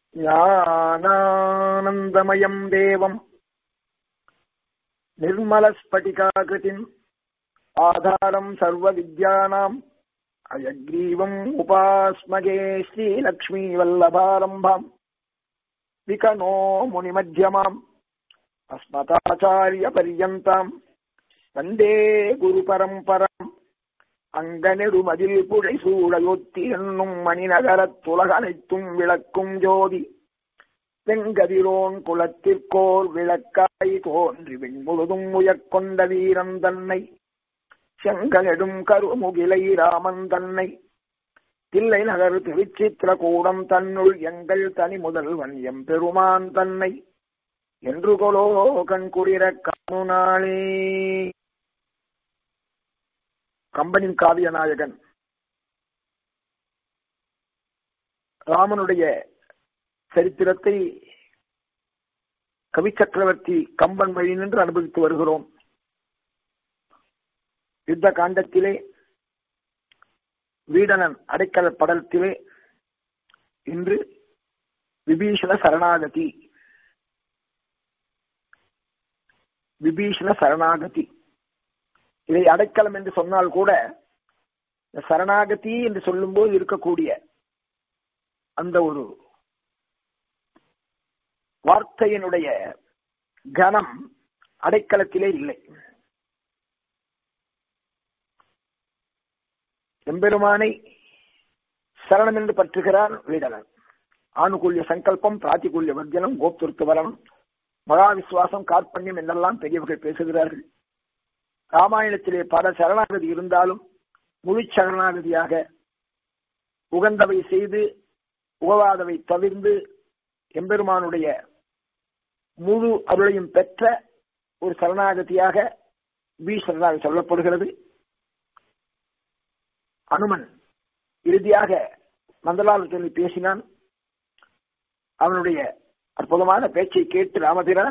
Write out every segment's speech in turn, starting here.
ஞானானந்தமயம் தேவம் निर्मलस्फटिकाकृतिम् आधारम् सर्वविद्यानाम् अयग्रीवम् उपास्मगे श्रीलक्ष्मीवल्लभारम्भाम् विकनो मुनिमध्यमाम् अस्मताचार्यपर्यन्ताम् வந்தே குரு பரம்பரம் அங்கனெடுமதில் புழை சூழையொத்தி என்னும் மணிநகரத்துலக அனைத்தும் விளக்கும் ஜோதி வெங்கதிரோன் குலத்திற்கோர் விளக்காய் தோன்றி விண்முழுதும் உயர்கொண்ட வீரன் தன்னை செங்கலெடும் கருமுகிலை ராமன் தன்னை தில்லை நகர் திருச்சித்திர கூடம் தன்னுள் எங்கள் தனி முதல்வன் எம் பெருமான் தன்னை என்று கொலோ கண் குளிர காணுநாளே கம்பனின் காவிய நாயகன் ராமனுடைய சரித்திரத்தை கவி சக்கரவர்த்தி கம்பன் வழி நின்று அனுபவித்து வருகிறோம் யுத்த காண்டத்திலே வீடனன் அடைக்கல படலத்திலே இன்று விபீஷண சரணாகதி விபீஷண சரணாகதி இதை அடைக்கலம் என்று சொன்னால் கூட சரணாகதி என்று சொல்லும்போது இருக்கக்கூடிய அந்த ஒரு வார்த்தையினுடைய கனம் அடைக்கலத்திலே இல்லை எம்பெருமானை சரணம் என்று பற்றுகிறார் வீடலன் ஆணுகூல்ய சங்கல்பம் பிராத்திகூல்ய வர்ஜனம் கோப்துருத்து வரணும் மகா விசுவாசம் கார்பண்யம் என்றெல்லாம் பெரியவர்கள் பேசுகிறார்கள் ராமாயணத்திலே பல சரணாகதி இருந்தாலும் முழு சரணாகதியாக உகந்தவை செய்து உகவாதவை தவிர்ந்து எம்பெருமானுடைய முழு அருளையும் பெற்ற ஒரு சரணாகதியாக பீஸ்வரனாக சொல்லப்படுகிறது அனுமன் இறுதியாக மந்தலாலத்தில் பேசினான் அவனுடைய அற்புதமான பேச்சை கேட்டு ராமபிரான்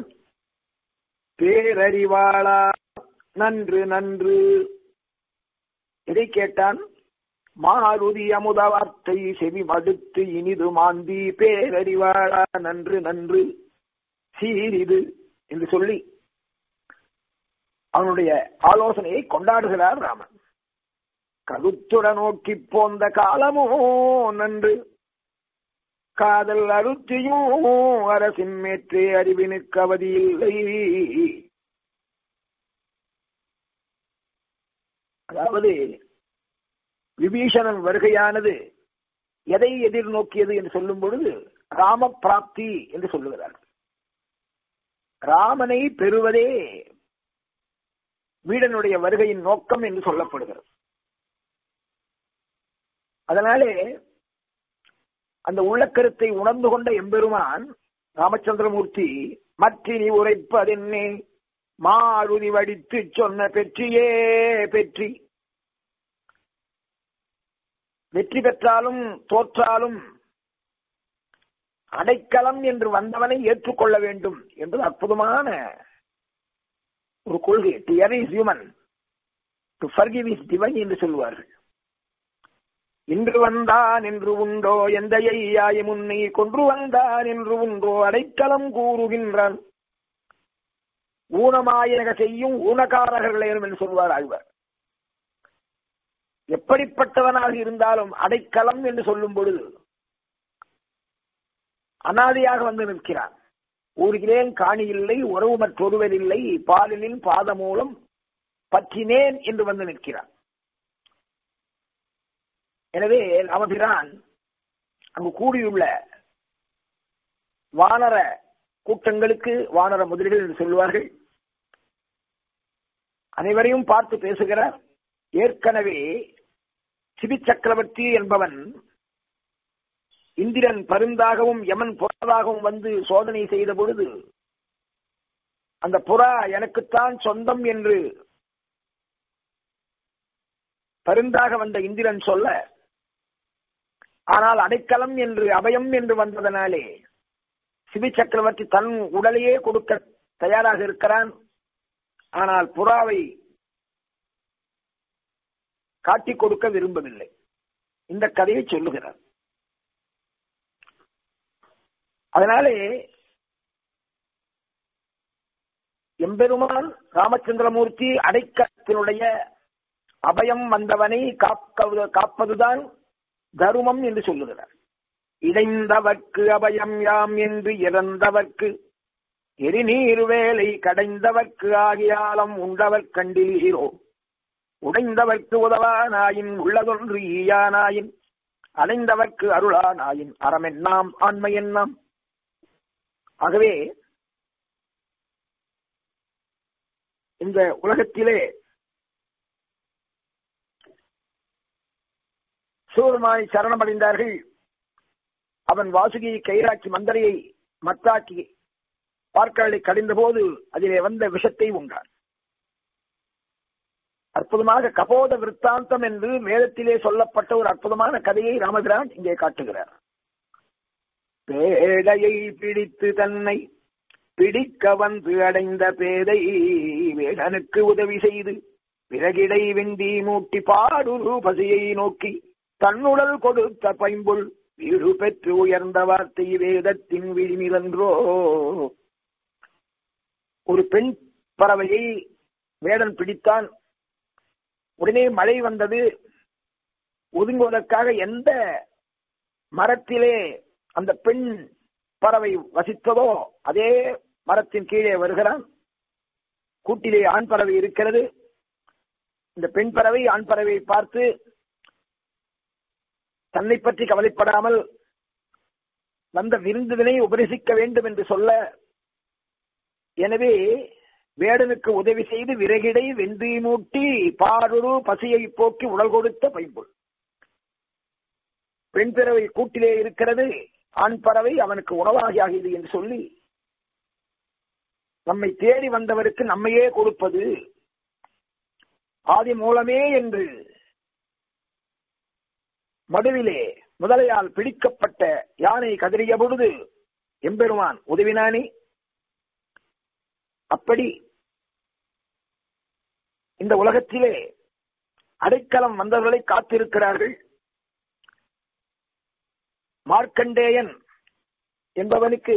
பேரறிவாளா நன்று நன்று எதை கேட்டான் மாருதி அமுத வார்த்தை செவி மடுத்து இனிது மாந்தி பேரறிவாளா நன்று நன்று சீரிது என்று சொல்லி அவனுடைய ஆலோசனையை கொண்டாடுகிறார் ராமன் கருத்துட நோக்கி போந்த காலமோ நன்று காதல் அருத்தியும் அரசின் மேற்றே அறிவினுக்கு அவதி இல்லை அதாவது விபீஷணன் வருகையானது எதை எதிர்நோக்கியது என்று சொல்லும் பொழுது ராம பிராப்தி என்று சொல்லுகிறார்கள் ராமனை பெறுவதே வீடனுடைய வருகையின் நோக்கம் என்று சொல்லப்படுகிறது அதனாலே அந்த உள்ளக்கருத்தை உணர்ந்து கொண்ட எம்பெருமான் ராமச்சந்திரமூர்த்தி மற்றினி உரைப்பதென்னே மாருதி வடித்து சொன்ன பெற்றியே பெற்றி வெற்றி பெற்றாலும் தோற்றாலும் அடைக்கலம் என்று வந்தவனை ஏற்றுக்கொள்ள வேண்டும் என்பது அற்புதமான ஒரு கொள்கை to err is human to forgive is divine என்று சொல்லுவார்கள் இன்று வந்தான் என்று உண்டோ எந்த ஐயாய முன்னை கொன்று வந்தான் என்று உண்டோ அடைக்கலம் கூறுகின்றான் ஊனமாயக செய்யும் ஊனக்காரர்களே என்று சொல்வார் ஆழ்வார் எப்படிப்பட்டவனாக இருந்தாலும் அடைக்கலம் என்று சொல்லும் பொழுது அனாதையாக வந்து நிற்கிறான் ஊருகிறேன் காணி இல்லை உறவு மற்றொருவர் இல்லை பாலினின் பாத மூலம் பற்றினேன் என்று வந்து நிற்கிறான் எனவே ராமபிரான் அங்கு கூடியுள்ள வானர கூட்டங்களுக்கு வானர முதலிகள் என்று சொல்லுவார்கள் அனைவரையும் பார்த்து பேசுகிறார் ஏற்கனவே சிபி சக்கரவர்த்தி என்பவன் இந்திரன் பருந்தாகவும் யமன் புறாதாகவும் வந்து சோதனை செய்த பொழுது அந்த புறா எனக்குத்தான் சொந்தம் என்று பருந்தாக வந்த இந்திரன் சொல்ல ஆனால் அடைக்கலம் என்று அபயம் என்று வந்ததனாலே சிபி சக்கரவர்த்தி தன் உடலையே கொடுக்க தயாராக இருக்கிறான் ஆனால் புறாவை காட்டிக் கொடுக்க விரும்பவில்லை இந்த கதையை சொல்லுகிறார் அதனாலே எம்பெருமான் ராமச்சந்திரமூர்த்தி அடைக்கத்தினுடைய அபயம் வந்தவனை காக்க காப்பதுதான் தருமம் என்று சொல்லுகிறார் இடைந்தவர்க்கு அபயம் யாம் என்று இறந்தவர்க்கு எரிநீர் வேலை கடைந்தவர்க்கு ஆகியாலம் உண்டவர் கண்டீரோ உடைந்தவர்க்கு உதவானாயின் உள்ளதொன்று ஈயானாயின் அடைந்தவர்க்கு அருளானாயின் அறமென்னாம் ஆண்மை என்னாம் ஆகவே இந்த உலகத்திலே சிவபெருமானை சரணமடைந்தார்கள் அவன் வாசுகியை கைராக்கி மந்தரையை மத்தாக்கி பார்க்கடலை கடிந்த போது அதிலே வந்த விஷத்தை உண்டான் அற்புதமாக கபோத விற்த்தாந்தம் என்று வேதத்திலே சொல்லப்பட்ட ஒரு அற்புதமான கதையை ராமபிரான் இங்கே காட்டுகிறார் பேடையை பிடித்து தன்னை பிடிக்க வந்து அடைந்த பேதை வேடனுக்கு உதவி செய்து பிறகிடை வெண்டி மூட்டி பாடுரு பசியை நோக்கி தன்னுடல் கொடுத்த பைம்புள் வீடு பெற்று உயர்ந்த வார்த்தை வேதத்தின் விழிமிலன்றோ ஒரு பெண் பறவையை வேடன் பிடித்தான் உடனே மழை வந்தது ஒதுங்குவதற்காக எந்த மரத்திலே அந்த பெண் பறவை வசித்ததோ அதே மரத்தின் கீழே வருகிறான் கூட்டிலே ஆண் பறவை இருக்கிறது இந்த பெண் பறவை ஆண் பறவையை பார்த்து தன்னை பற்றி கவலைப்படாமல் வந்த விருந்தினை உபரிசிக்க வேண்டும் என்று சொல்ல எனவே வேடனுக்கு உதவி செய்து விறகிடை வெந்தி மூட்டி பாருரு பசியை போக்கி உடல் கொடுத்த பைம்புள் பெண் பறவை கூட்டிலே இருக்கிறது ஆண் பறவை அவனுக்கு உணவாகி ஆகியது என்று சொல்லி நம்மை தேடி வந்தவருக்கு நம்மையே கொடுப்பது ஆதி மூலமே என்று மடுவிலே முதலையால் பிடிக்கப்பட்ட யானை கதறிய பொழுது எம்பெருமான் உதவினானே அப்படி இந்த உலகத்திலே அடைக்கலம் வந்தவர்களை காத்திருக்கிறார்கள் மார்க்கண்டேயன் என்பவனுக்கு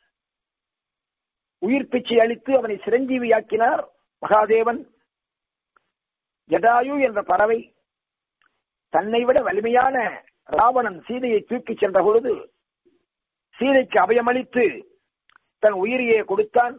உயிர் பிச்சை அளித்து அவனை சிரஞ்சீவியாக்கினார் மகாதேவன் ஜடாயு என்ற பறவை தன்னை விட வலிமையான ராவணன் சீதையை தூக்கிச் சென்ற பொழுது சீதைக்கு அபயமளித்து தன் உயிரியை கொடுத்தான்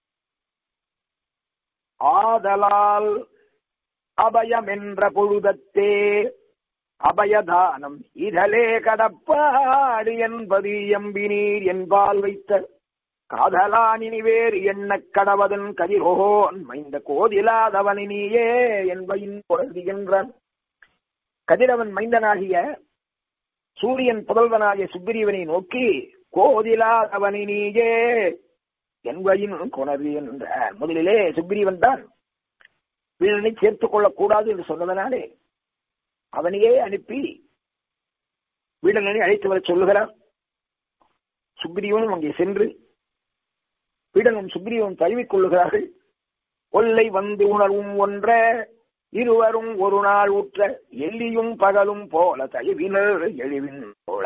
ஆதலால் அபயம் என்ற பொழுதத்தே அபயதானம் இதலே கடப்பாடு என்பது எம்பினீர் என்பால் வைத்த காதலானினி வேறு எண்ண கடவதன் கதிரோன் மைந்த கோதிலாதவனினியே என்பையின் குரதி என்றான் கதிரவன் மைந்தனாகிய சூரியன் புதல்வனாகிய சுக்கிரீவனை நோக்கி கோதிலாதவனினியே என்பையின் குணர்வு என்ற முதலிலே சுக்ரீவன் தான் வீரனை சேர்த்துக் கொள்ளக்கூடாது என்று சொன்னதனாலே அவனையே அனுப்பி வீடனை அழைத்து வர சொல்லுகிறார் சுக்ரீவனும் அங்கே சென்று வீடனும் சுக்ரீவனும் தழுவிக் கொள்ளுகிறார்கள் கொல்லை வந்து உணர்வும் ஒன்ற இருவரும் ஒரு நாள் உற்ற எல்லியும் பகலும் போல தழுவினர் எழுவின் போல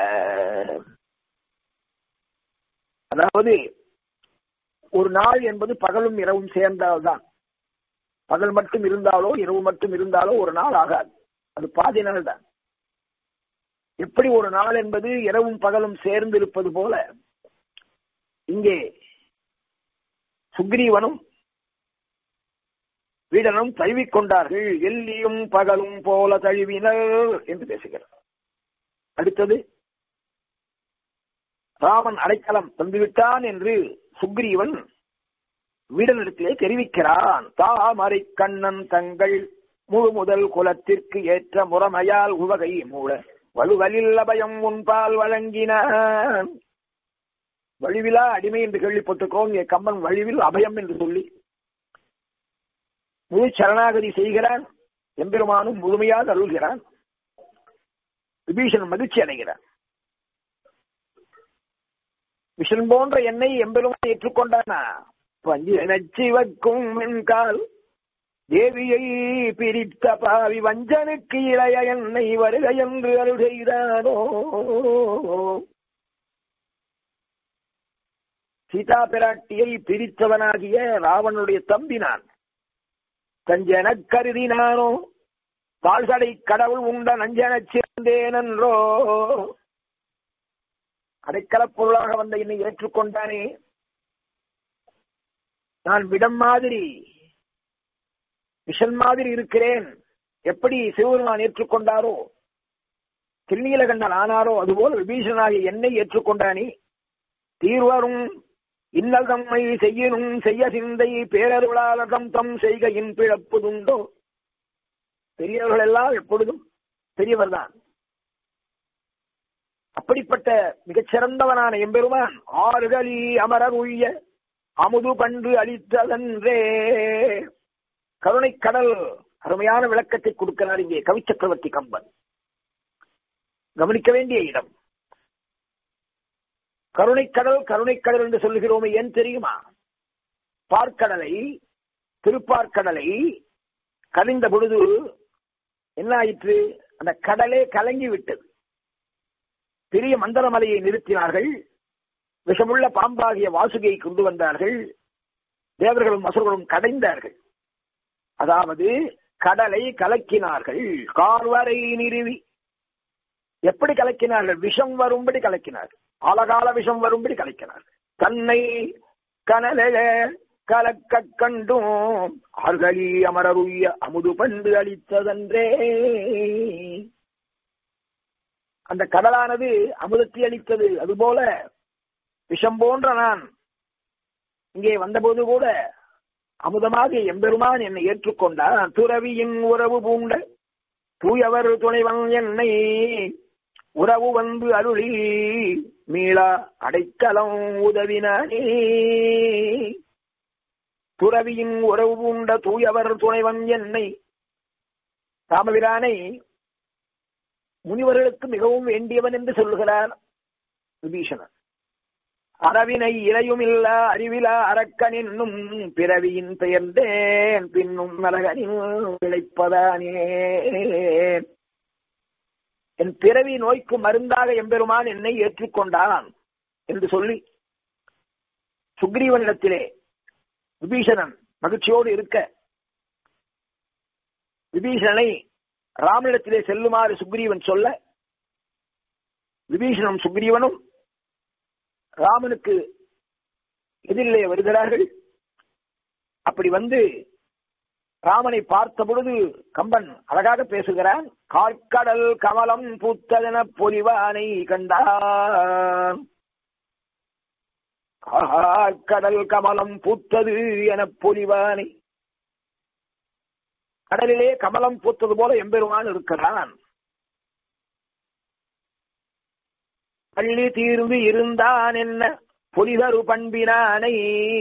அதாவது ஒரு நாள் என்பது பகலும் இரவும் சேர்ந்தால்தான் பகல் மட்டும் இருந்தாலோ இரவு மட்டும் இருந்தாலோ ஒரு நாள் ஆகாது அது பாதி நாள் தான் எப்படி ஒரு நாள் என்பது இரவும் பகலும் சேர்ந்து இருப்பது போல இங்கே சுக்ரீவனும் வீடனும் தழுவிக் கொண்டார்கள் எல்லியும் பகலும் போல தழுவினர் என்று பேசுகிறார் அடுத்தது ராமன் அடைக்கலம் தந்துவிட்டான் என்று சுக்ரீவன் வீடனிடத்திலே தெரிவிக்கிறான் தாமரை கண்ணன் தங்கள் முழு முதல் குலத்திற்கு ஏற்ற முறைமையால் உவகை மூல வலுவலில் அபயம் உன்பால் வழங்கினான் வழிவிலா அடிமை என்று கேள்விப்பட்டிருக்கோம் இங்கே கம்பன் வழிவில் அபயம் என்று சொல்லி முழு சரணாகதி செய்கிறான் எம்பெருமானும் முழுமையாக அருள்கிறான் விபீஷன் மகிழ்ச்சி அடைகிறான் விஷன் போன்ற என்னை எம்பெருமான் ஏற்றுக்கொண்டானா பஞ்சிவக்கும் என்கால் தேவியை பிரித்த பாவி வஞ்சனுக்கு இளைய என்னை வருக என்று அருள் செய்தானோ சீதா பிராட்டியை பிரித்தவனாகிய ராவனுடைய தம்பி நான் தஞ்சனக் கருதி நானோ தாழ்கடை கடவுள் உண்ட நஞ்சனச் சேர்ந்தேனன்றோ அடைக்கலப் பொருளாக வந்த என்னை ஏற்றுக்கொண்டானே நான் விடம் மாதிரி விஷன் மாதிரி இருக்கிறேன் எப்படி சிவபெருமான் ஏற்றுக்கொண்டாரோ திருநீலகண்டன் ஆனாரோ அதுபோல் விபீஷனாகிய என்னை ஏற்றுக்கொண்டானே தீர்வரும் இன்னல் தம்மை செய்யணும் செய்ய சிந்தை பேரருளாளதம் தம் செய்கையின் பிழப்புதுண்டோ பெரியவர்கள் எல்லாம் எப்பொழுதும் பெரியவர்தான் அப்படிப்பட்ட மிகச்சிறந்தவனான எம்பெருமான் ஆறுகளி அமரர் உய்ய அமுது பண்டு அளித்ததன்றே கருணை கடல் அருமையான விளக்கத்தை கொடுக்கிறார் இங்கே கவி சக்கரவர்த்தி கம்பன் கவனிக்க வேண்டிய இடம் கருணைக்கடல் கருணைக்கடல் என்று சொல்லுகிறோமே ஏன் தெரியுமா பார்க்கடலை திருப்பார்க்கடலை கலிந்த பொழுது என்ன ஆயிற்று அந்த கடலே கலங்கி விட்டது பெரிய மந்தரமலையை நிறுத்தினார்கள் விஷமுள்ள பாம்பாகிய வாசுகையை கொண்டு வந்தார்கள் தேவர்களும் அசுரர்களும் கடைந்தார்கள் அதாவது கடலை கலக்கினார்கள் கார்வரை நிறுவி எப்படி கலக்கினார்கள் விஷம் வரும்படி கலக்கினார்கள் ஆலகால விஷம் வரும்படி கலக்கினார்கள் தன்னை கனலெழ கலக்க கண்டும் ஆர்களி அமரருய அமுது பண்டு அளித்ததன்றே அந்த கடலானது அமுதத்தை அளித்தது அதுபோல விஷம் போன்ற நான் இங்கே வந்தபோது கூட அமுதமாக எம்பெருமான் என்னை ஏற்றுக்கொண்டார் துறவியின் உறவு பூண்ட தூயவர் துணைவன் என்னை உறவு வந்து அருளி மீளா அடைக்கலம் உதவினானே துறவியின் உறவு பூண்ட தூயவர் துணைவன் என்னை ராமபிரானை முனிவர்களுக்கு மிகவும் வேண்டியவன் என்று சொல்லுகிறார் விபீஷணன் அறவினை இலையும் இல்ல அறிவிலா அரக்கன் என்னும் பிறவியின் பெயர்ந்தேன் பின்னும் நரகனின் விளைப்பதானே என் பிறவி நோய்க்கு மருந்தாக எம்பெருமான் என்னை ஏற்றுக்கொண்டான் என்று சொல்லி சுக்ரீவனிடத்திலே விபீஷணன் மகிழ்ச்சியோடு இருக்க விபீஷணனை ராமனிடத்திலே செல்லுமாறு சுக்ரீவன் சொல்ல விபீஷணனும் சுக்ரீவனும் ராமனுக்கு எதிரிலே வருகிறார்கள் அப்படி வந்து ராமனை பார்த்த பொழுது கம்பன் அழகாக பேசுகிறான் கார்க்கடல் கமலம் பூத்ததென பொலிவானை கண்டான் கார்க்கடல் கமலம் பூத்தது என பொலிவானை கடலிலே கமலம் பூத்தது போல எம்பெருமான் இருக்கிறான் பள்ளி தீர்ந்து இருந்தான் என்ன பொலிதரு பண்பினானை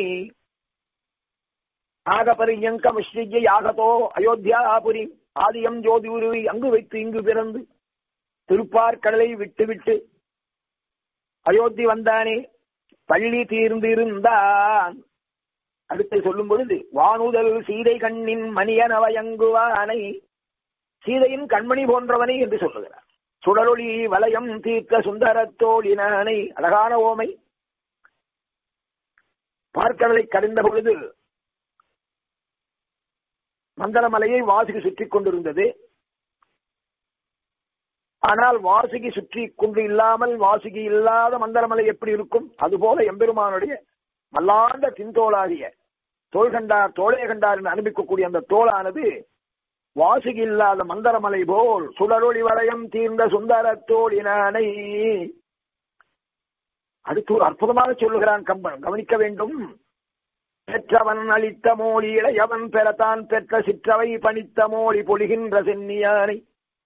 ஆகபரியங்க முஸ்லிஜ யாகதோ அயோத்தியாபுரி ஆதியம் ஜோதி உருவி அங்கு வைத்து இங்கு பிறந்து திருப்பார்கடலை விட்டு விட்டு அயோத்தி வந்தானே பள்ளி தீர்ந்து இருந்தான் அடுத்து சொல்லும் பொழுது வானுதல் சீதை கண்ணின் மணியனவயங்குவானை சீதையின் கண்மணி போன்றவனை என்று சொல்லுகிறார் சுடரொளி வலயம் தீர்க்க சுந்தரத்தோழினானை அழகான ஓமை பார்க்கடலை கடிந்த பொழுது மந்தரமலையை வாசுகி சுற்றிக் கொண்டிருந்தது ஆனால் வாசுகி சுற்றி கொண்டு இல்லாமல் வாசுகி இல்லாத மந்தரமலை எப்படி இருக்கும் அதுபோல எம்பெருமானுடைய மல்லாண்ட தின்தோளாகிய தோல் கண்டார் தோளே கண்டார் என்று அனுப்பிக்கக்கூடிய அந்த தோளானது வாசுகி இல்லாத மந்தரமலை போல் சுடரொளி வளையம் தீர்ந்த சுந்தர தோழினானை அடுத்து ஒரு அற்புதமாக சொல்லுகிறான் கம்பன் கவனிக்க வேண்டும் பெற்றவன் அளித்த மோழி இளையவன் பெறத்தான் பெற்ற சிற்றவை பணித்த மோழி பொழிகின்ற சென்னியானை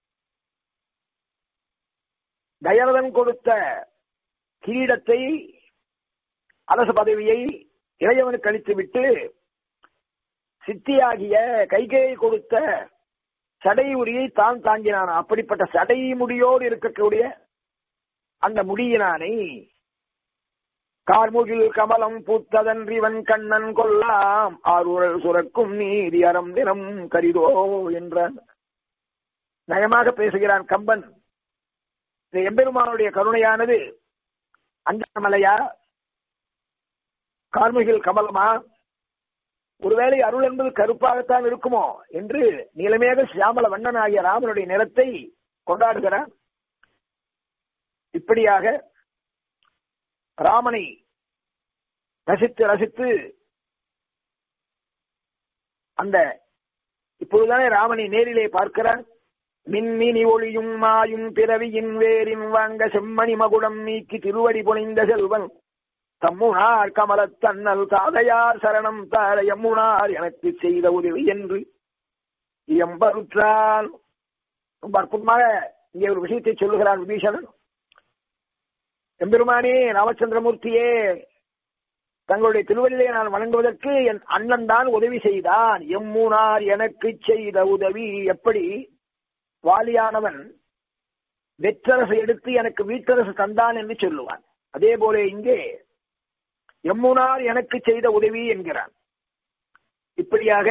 தயரதன் கொடுத்த கிரீடத்தை அரச பதவியை இளையவனுக்கு அளித்து விட்டு சித்தியாகிய கைகையை கொடுத்த சடை உரியை தான் தாங்கினான் அப்படிப்பட்ட சடை முடியோடு இருக்கக்கூடிய அந்த முடியினானை கார்முகில் கமலம் பூத்ததன்றிவன் கண்ணன் கொல்லாம் ஆறுழல் சுரக்கும் நீதி அறம் தினம் கரிதோ என்றான் நயமாக பேசுகிறான் கம்பன் இந்த எம்பெருமானுடைய கருணையானது அஞ்சமலையா கார்மிகில் கமலமா ஒருவேளை அருள் என்பது கருப்பாகத்தான் இருக்குமோ என்று நீலமேக சியாமல வண்ணன் ஆகிய ராமனுடைய நிறத்தை கொண்டாடுகிறார் இப்படியாக ராமனை ரசித்து ரசித்து அந்த இப்பொழுதுதானே ராமனை நேரிலே பார்க்கிறார் மின்மினி ஒளியும் மாயும் பிறவியின் வேரின் வாங்க செம்மணி மகுடம் நீக்கி திருவடி புனைந்த செல்வன் தம்முனார் கமலத் தன்னல் தாதையார் சரணம் தார எம்முனார் எனக்கு செய்த உதவி என்று எம்பருற்றான் ரொம்ப அற்புதமாக இங்கே ஒரு விஷயத்தை சொல்லுகிறார் விபீஷணன் எம்பெருமானே ராமச்சந்திரமூர்த்தியே தங்களுடைய திருவள்ளியை நான் வணங்குவதற்கு என் அண்ணன் தான் உதவி செய்தான் எம்முனார் எனக்கு செய்த உதவி எப்படி வாலியானவன் வெற்றரசு எடுத்து எனக்கு வீட்டரசு தந்தான் என்று சொல்லுவான் அதே போல இங்கே எம்முனார் எனக்கு செய்த உதவி என்கிறான் இப்படியாக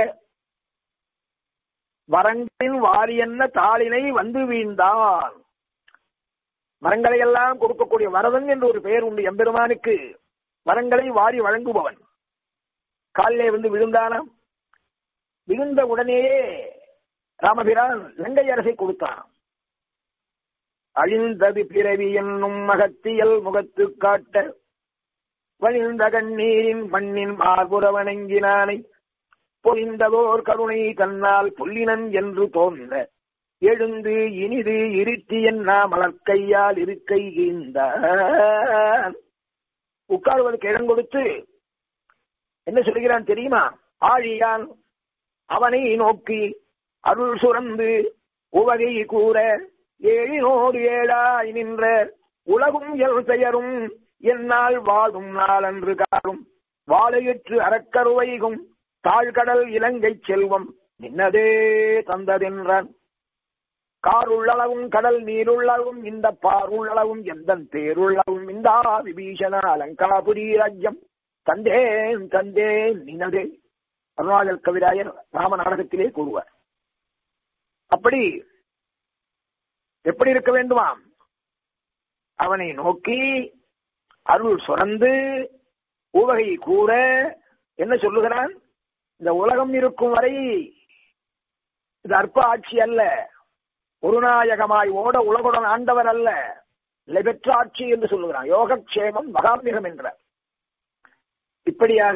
வரங்களின் வாரியன்ன தாளினை வந்து வீழ்ந்தான் மரங்களை எல்லாம் கொடுக்கக்கூடிய வரதன் என்று ஒரு பெயர் உண்டு எம்பெருமானுக்கு வரங்களை வாரி வழங்குபவன் காலிலே வந்து விழுந்தானாம் விழுந்த உடனேயே ராமபிரான் லங்கை அரசை கொடுத்தான் அழிந்தது பிறவி என்னும் மகத்தியல் முகத்து காட்ட வழிந்த கண்ணீரின் மண்ணின் மார்புற வணங்கினானை பொழிந்ததோர் கருணை தன்னால் புல்லினன் என்று தோன்ற எழுந்து இனிது இருத்தி என்ன மலர்க்கையால் இருக்கை ஈந்தான் உட்காருவதற்கு இடம் கொடுத்து என்ன சொல்கிறான் தெரியுமா ஆழியான் அவனை நோக்கி அருள் சுரந்து உவகை கூற ஏழினோடு ஏழாய் நின்ற உலகும் எல் பெயரும் என்னால் வாழும் நாளன்று காரும் வாழையிற்று அறக்கருவைகும் தாழ்கடல் இலங்கை செல்வம் நின்னதே தந்ததென்றான் காருள்ளளவும் கடல் நீருள்ளளவும் இந்த பாருள்ளளவும் எந்த பேருள்ளவும் இந்த விபீஷண அலங்காபுரி ராஜ்யம் தந்தேன் தந்தேன் நினதே அருணாச்சல் கவிராயர் ராம நாடகத்திலே கூறுவார் அப்படி எப்படி இருக்க வேண்டுமாம் அவனை நோக்கி அருள் சுரந்து உவகை கூற என்ன சொல்லுகிறான் இந்த உலகம் இருக்கும் வரை இது அற்ப ஆட்சி அல்ல குருநாயகமாய் ஓட உலகுடன் ஆண்டவர் அல்ல நிலை பெற்ற ஆட்சி என்று சொல்லுகிறான் யோகக்ஷேமம் மகாமிகம் என்றார் இப்படியாக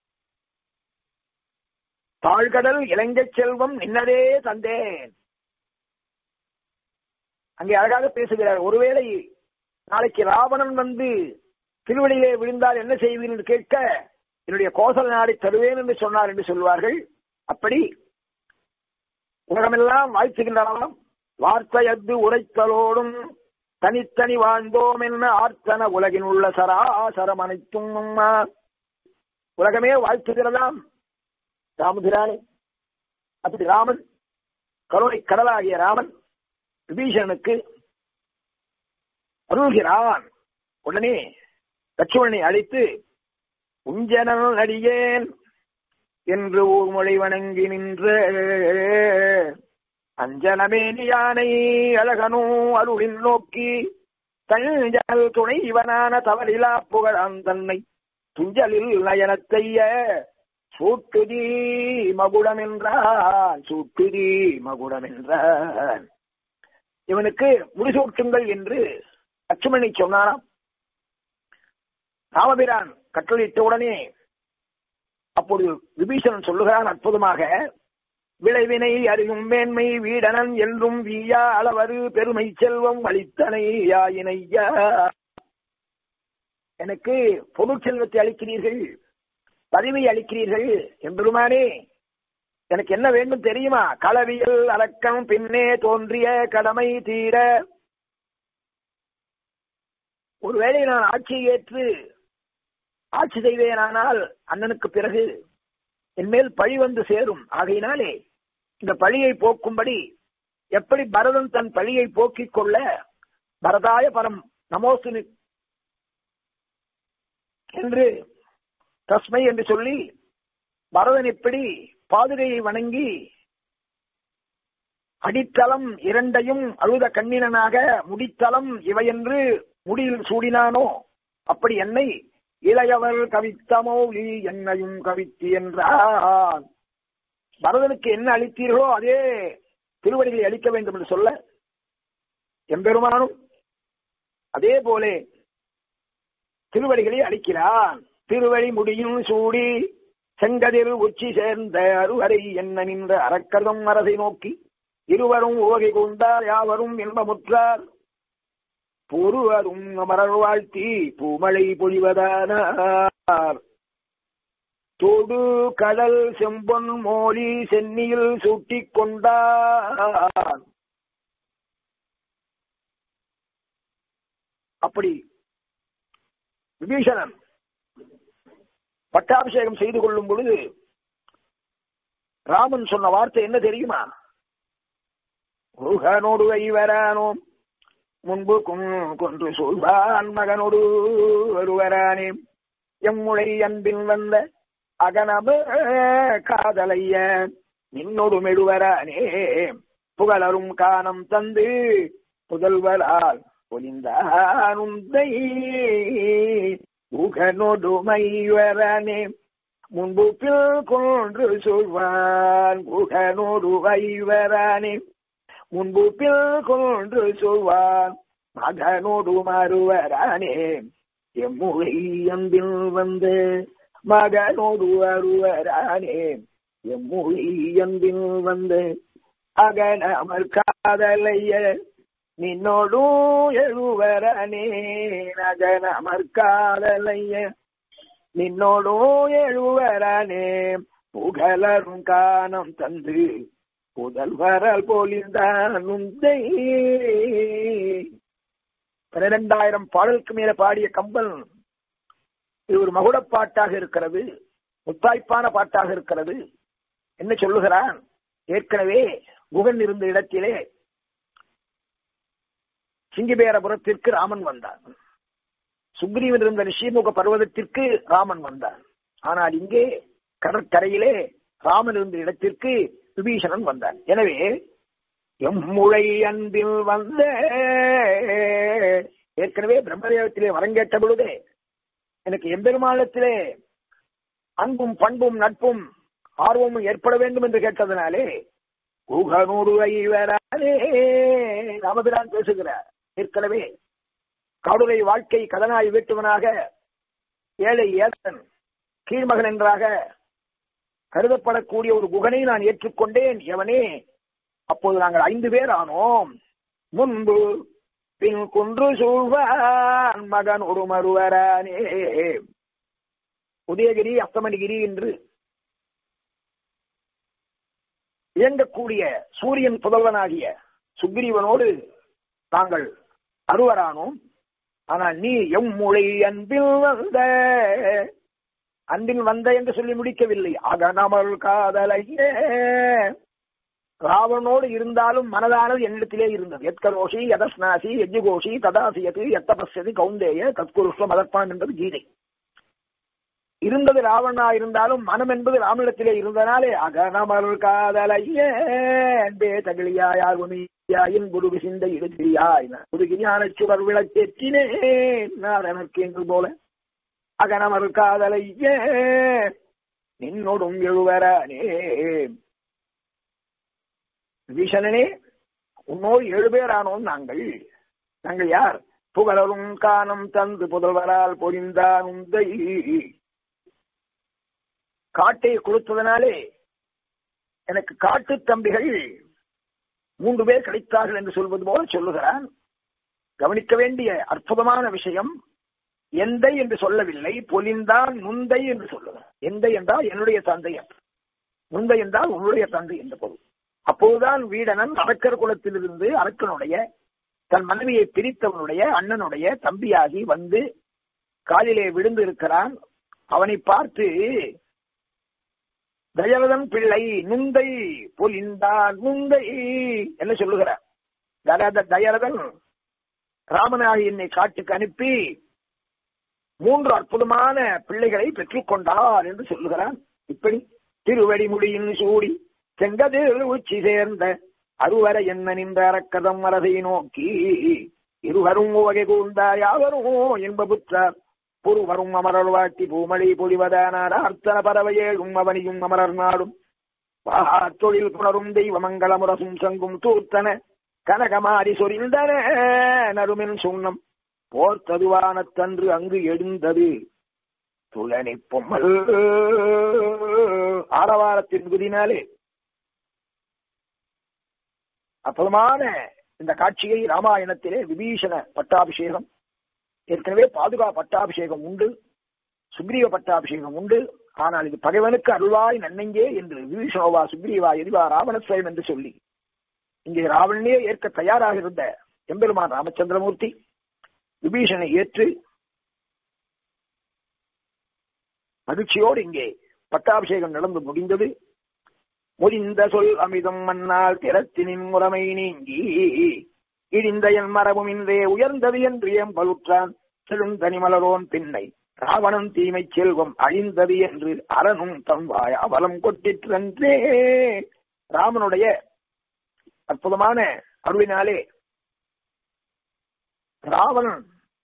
தாழ்கடல் இலங்கை செல்வம் நின்னதே தந்தேன் அங்கே அழகாக பேசுகிறார் ஒருவேளை நாளைக்கு ராவணன் வந்து திருவடியிலே விழுந்தால் என்ன செய்வீர் என்று கேட்க என்னுடைய கோசல நாடை தருவேன் என்று சொன்னார் என்று சொல்வார்கள் அப்படி உலகமெல்லாம் வாழ்த்துகின்றனவாம் வார்த்தையத்து உரைத்தலோடும் தனித்தனி வாழ்ந்தோம் என்ன ஆர்த்தன உலகின் உள்ள சராசரம் அனைத்தும் உலகமே வாழ்த்துகிறதாம் ராமபிரானே அப்படி ராமன் கருணை கடலாகிய ராமன் விபீஷணனுக்கு அருள்கிறான் உடனே லட்சுமணனை அழைத்து உஞ்சனல் அடியேன் என்று ஊர்மொழி வணங்கி நின்ற அஞ்சனமேனி யானை அழகனோ அருளின் நோக்கி தஞ்சல் துணை இவனான தவறிலா புகழான் தன்னை துஞ்சலில் நயனத்தைய சூட்டுதி மகுடம் என்றான் சூட்டுதி மகுடம் என்றான் இவனுக்கு முடிசூட்டுங்கள் என்று லட்சுமணி சொன்னாராம் ராமபிரான் கட்டளையிட்ட உடனே அப்பொழுது விபீஷணன் சொல்லுகிறான் அற்புதமாக விளைவினை அறியும் மேன்மை வீடனன் என்றும் வீயா அளவரு பெருமை செல்வம் அளித்தனையாயினையா எனக்கு பொருட்செல்வத்தை அளிக்கிறீர்கள் பதவி அளிக்கிறீர்கள் என்பதுமானே எனக்கு என்ன வேண்டும் தெரியுமா களவியல் அடக்கம் பின்னே தோன்றிய கடமை தீர ஒருவேளை நான் ஆட்சியை ஏற்று ஆட்சி செய்வேனானால் அண்ணனுக்கு பிறகு என் மேல் பழி வந்து சேரும் ஆகையினாலே இந்த பழியை போக்கும்படி எப்படி பரதன் தன் பழியை போக்கிக் கொள்ள பரதாய பரம் நமோசுனி என்று தஸ்மை என்று சொல்லி பரதன் எப்படி பாதுகையை வணங்கி அடித்தளம் இரண்டையும் அழுத கண்ணினனாக முடித்தளம் இவையென்று முடியில் சூடினானோ அப்படி என்னை இளையவர் கவித்த மௌலி என்னையும் கவித்தி என்றார் பரதனுக்கு என்ன அளித்தீர்களோ அதே திருவடிகளை அளிக்க வேண்டும் என்று சொல்ல எம்பெருமானும் அதே போல திருவடிகளை அளிக்கிறான் திருவடி முடியும் சூடி செங்கதிர் உச்சி சேர்ந்த அருவரை என்ன நின்ற அறக்கதம் அரசை நோக்கி இருவரும் உவகை கொண்டார் யாவரும் இன்பமுற்றார் பொருவரும் அமரர் வாழ்த்தி பூமழை பொழிவதானார் தொடு கடல் செம்பொன் மோலி சென்னியில் சூட்டிக் கொண்டார் அப்படி விபீஷணன் பட்டாபிஷேகம் செய்து கொள்ளும் பொழுது ராமன் சொன்ன வார்த்தை என்ன தெரியுமா முருகனோடு ஐவரானோம் முன்பு கொன்று சொல்வான் மகனோடு ஒருவரானே எம்முளை அன்பில் வந்த அகனம காதலைய நின்னொடு மெடுவரானே புகழரும் காணம் தந்து புதல்வரால் பொலிந்தானுந்தை புகனொடு மைவரானே முன்பு பில் கொன்று சொல்வான் புகனோடு வைவரானே முன்பு பில் கொன்று சொல்வான் மகனோடு மறுவரானே எம்முறை அன்பில் வந்து மகனோடு அருவரானே எம்முறை அன்பில் வந்து அகனமர் காதலைய நின்னோடும் எழுவரனே நகனமர் காதலைய நின்னோடும் எழுவரனே புகழரும் காணம் தந்து புதல்வரால் போலிந்தான் உந்தை பன்னிரெண்டாயிரம் பாடலுக்கு மேல பாடிய கம்பன் இது ஒரு மகுடப் பாட்டாக இருக்கிறது முத்தாய்ப்பான பாட்டாக இருக்கிறது என்ன சொல்லுகிறான் ஏற்கனவே குகன் இருந்த இடத்திலே சிங்கிபேரபுரத்திற்கு ராமன் வந்தான் சுக்ரீவன் இருந்த ரிஷிமுக பர்வதத்திற்கு ராமன் வந்தான் ஆனால் இங்கே கடற்கரையிலே ராமன் இருந்த இடத்திற்கு விபீஷணன் வந்தான் எனவே எம்முழை அன்பில் வந்த ஏற்கனவே பிரம்மதேவத்திலே வரங்கேட்ட பொழுதே எனக்கு எம்பெருமானத்திலே அன்பும் பண்பும் நட்பும் ஆர்வமும் ஏற்பட வேண்டும் என்று கேட்டதனாலே குகனூடு ஐவரானே ராமபிரான் பேசுகிறார் ஏற்கனவே காடுரை வாழ்க்கை கதனாய் வீட்டுவனாக ஏழை ஏசன் கீழ்மகன் என்றாக கருதப்படக்கூடிய ஒரு குகனை நான் ஏற்றுக்கொண்டேன் எவனே அப்போது நாங்கள் ஐந்து பேர் ஆனோம் முன்பு பின் குன்று சூழ்வான் மகன் ஒரு மறுவரானே உதயகிரி அஸ்தமணிகிரி என்று இயங்கக்கூடிய சூரியன் புதல்வனாகிய சுக்ரீவனோடு நாங்கள் அருவரானோம் ஆனால் நீ எம்முளை அன்பில் வந்த அன்பில் வந்த என்று சொல்லி முடிக்கவில்லை அகனமல் காதலையே ராவனோடு இருந்தாலும் மனதானது என்னிடத்திலே இருந்தது எத்கரோஷி யதஸ்நாசி எஜ்ஜுகோஷி ததாசியது எத்தபஸ்யது கௌந்தேய தத்குருஷ்வ மதர்ப்பான் என்பது கீதை இருந்தது ராவணா இருந்தாலும் மனம் என்பது ராமனிடத்திலே இருந்தனாலே அகனமல் காதலையே அன்பே தகிழியாயார் உமியாயின் குரு விசிந்த இடுதியாய் ஒரு ஞான சுடர் விளக்கேற்றினேன் நான் எனக்கு என்று போல அகனமர் காதலையே நின்னோடும் எழுவரானே விபீஷணனே உன்னோடு ஏழு பேர் ஆனோம் நாங்கள் நாங்கள் யார் புகழரும் காணம் தந்து புதல்வரால் பொழிந்தான் உந்தை காட்டை கொடுத்ததனாலே எனக்கு காட்டு தம்பிகள் மூன்று பேர் கிடைத்தார்கள் என்று சொல்வது போல சொல்லுகிறான் கவனிக்க வேண்டிய அற்புதமான விஷயம் எந்தை என்று சொல்லவில்லை பொலிந்தான் முந்தை என்று சொல்லுகிறார் எந்தை என்றால் என்னுடைய தந்தை முந்தை என்றால் உன்னுடைய தந்தை என்ற பொருள் அப்போதுதான் வீடனன் அரக்கர் குலத்திலிருந்து அரக்கனுடைய தன் மனைவியை பிரித்தவனுடைய அண்ணனுடைய தம்பியாகி வந்து காலிலே விழுந்து இருக்கிறான் அவனை பார்த்து தயவதன் பிள்ளை நுந்தை பொலிந்தான் நுந்தை என்ன சொல்லுகிறார் தரத தயரதன் ராமனாகி என்னை காட்டுக்கு அனுப்பி மூன்று அற்புதமான பிள்ளைகளை பெற்றுக் கொண்டார் என்று சொல்லுகிறான் இப்படி திருவடி முடியின் சூடி செங்கதில் உச்சி சேர்ந்த அருவர என்ன நின்ற அரக்கதம் அரசை நோக்கி இருவரும் வகை கூர்ந்தார் யாவரும் என்பபுற்றார் புருவரும் அமரர் வாட்டி பூமழி பொழிவதானார் அர்த்தன பறவையேழும் அவனியும் அமரர் நாடும் தொழில் புணரும் தெய்வ மங்களமுரசும் சங்கும் தூர்த்தன கனகமாரி சொரிந்தன நறுமின் சுண்ணம் போர்த்ததுவானத்தன்று அங்கு எழுந்தது துளனி பொம்மல் ஆரவாரத்தின் குதினாலே அற்புதமான இந்த காட்சியை ராமாயணத்திலே விபீஷண பட்டாபிஷேகம் ஏற்கனவே பாதுகா பட்டாபிஷேகம் உண்டு சுக்ரீவ பட்டாபிஷேகம் உண்டு ஆனால் இது பகைவனுக்கு அருள்வாய் நன்னெங்கே என்று விபீஷணோவா சுக்ரீவா எரிவா ராவணஸ்வயம் என்று சொல்லி இங்கே ராவணனே ஏற்க தயாராக இருந்த எம்பெருமான் ராமச்சந்திரமூர்த்தி விபீஷனை ஏற்று மகிழ்ச்சியோடு இங்கே பட்டாபிஷேகம் நடந்து முடிந்தது முடிந்த சொல் அமிதம் மன்னால் திறத்தினின் முறைமை நீங்கி இடிந்த என் மரபும் இன்றே உயர்ந்தது என்று எம்பலுற்றான் செழுந்தனிமலரோன் பின்னை ராவணன் தீமை செல்வம் அழிந்தது என்று அரணும் தம் வாய் அவலம் கொட்டிற்றன்றே ராமனுடைய அற்புதமான அருளினாலே ராவணன்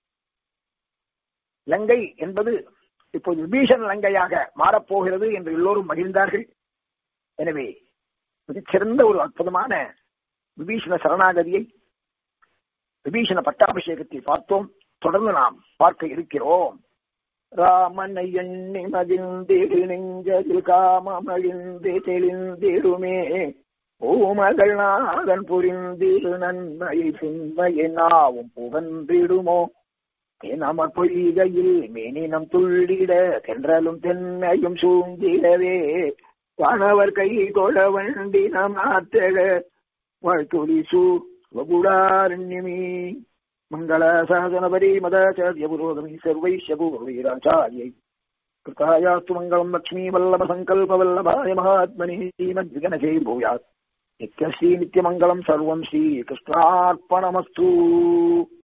லங்கை என்பது இப்போது விபீஷன் லங்கையாக மாறப்போகிறது என்று எல்லோரும் மகிழ்ந்தார்கள் எனவே மிகச்சிறந்த ஒரு அற்புதமான விபீஷண சரணாகதியை விபீஷண பட்டாபிஷேகத்தை பார்த்தோம் தொடர்ந்து நாம் பார்க்க இருக்கிறோம் ராமனை எண்ணி மகிழ்ந்திடு நெஞ்சதில் காமமழிந்து தெளிந்திடுமே பூமகள் நாதன் புரிந்திடு நன்மையை சின்மையை நாவும் புகன்றிடுமோ நமர் பொய்கையில் மேனினம் துள்ளிட தென்றலும் தென்னையும் சூழ்ந்திடவே வானவர் கை தொழ வண்டி நம் ஆத்தக வாழ்த்துளி சூடாரண்யமீ மங்கள சாதனபரி மதாச்சாரிய புரோகமி சர்வைஷ்ய பூர்வீராச்சாரியை कृतायास्तु मङ्गलम् लक्ष्मी वल्लभ सङ्कल्प वल्लभाय महात्मनि श्रीमद्विगणजय भूयात् नित्यश्री नित्यमङ्गलम् सर्वम् श्रीकृष्णार्पणमस्तु